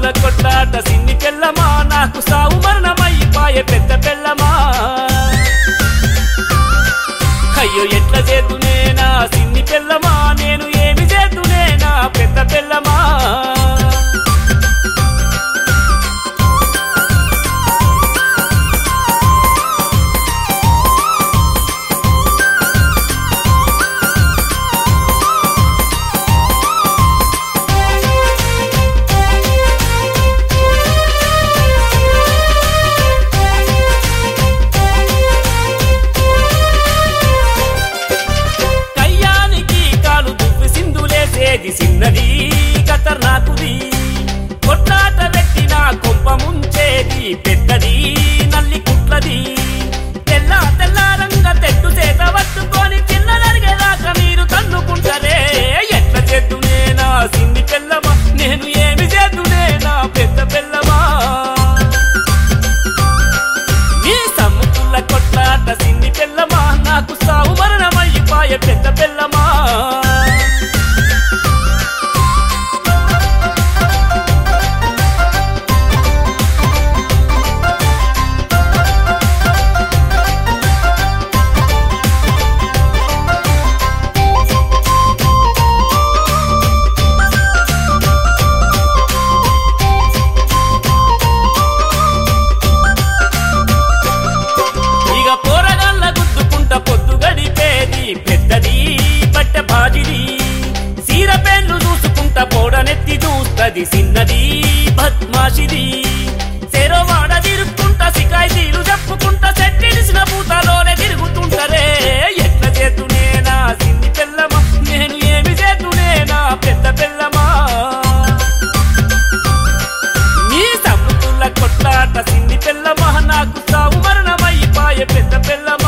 కొట్లాట సిన్ని పెళ్ళమా నాకు సావు మరణమయ్యిపాయే పెద్ద పెళ్ళమా అయ్యో ఎట్ల చేతునేనా సిన్ని పెళ్ళమా నేను ఏమి చేతునేనా పెద్ద పెళ్ళమా కయ్యానికి కాలు దువ్వి సింధులేసేది సిన్నది ఖతర్నాకుది కొట్లాట పెట్టిన కొంప ముంచేది పెద్దది నల్లి కుట్లది తెల్ల తెల్లారంగ తెట్టు చేత పట్టుకొని చిన్న నరిగేదాకా మీరు తన్నుకుంటారే ఎట్ల చేతునేనా సిన్ని పెళ్ళమా నేను ఏమి చేతునేనా పెద్ద పెళ్ళమా నీ సముద్రుల కొట్లాట సిన్ని పెళ్ళమా నాకు సావు మరణమయ్యిపాయ పెద్ద పెళ్ళమా ఇక పోరగాళ్ళ గుద్దుకుంట పొద్దు గడిపేది పెద్దది బట్టె బాజిది సీర పెన్ను చూసుకుంట పోడనెత్తి చూస్తది సిన్నది బద్మాషిది సెరవాడ తిరుక్కుంట సికాయితీలు చెప్పుకుంట సెట్టిడిసిన పూతలోనే తిరుగుతుంటరే ఎట్ల చేతునేనా సిన్ని పెళ్ళమా నేను ఏమి చేతునేనా పెద్ద పెళ్ళమా నీ సముద్రుల కొట్లాట సిన్ని పెళ్ళమా నాకు సావు మరణమయ్యిపాయే పెద్ద పెళ్ళమా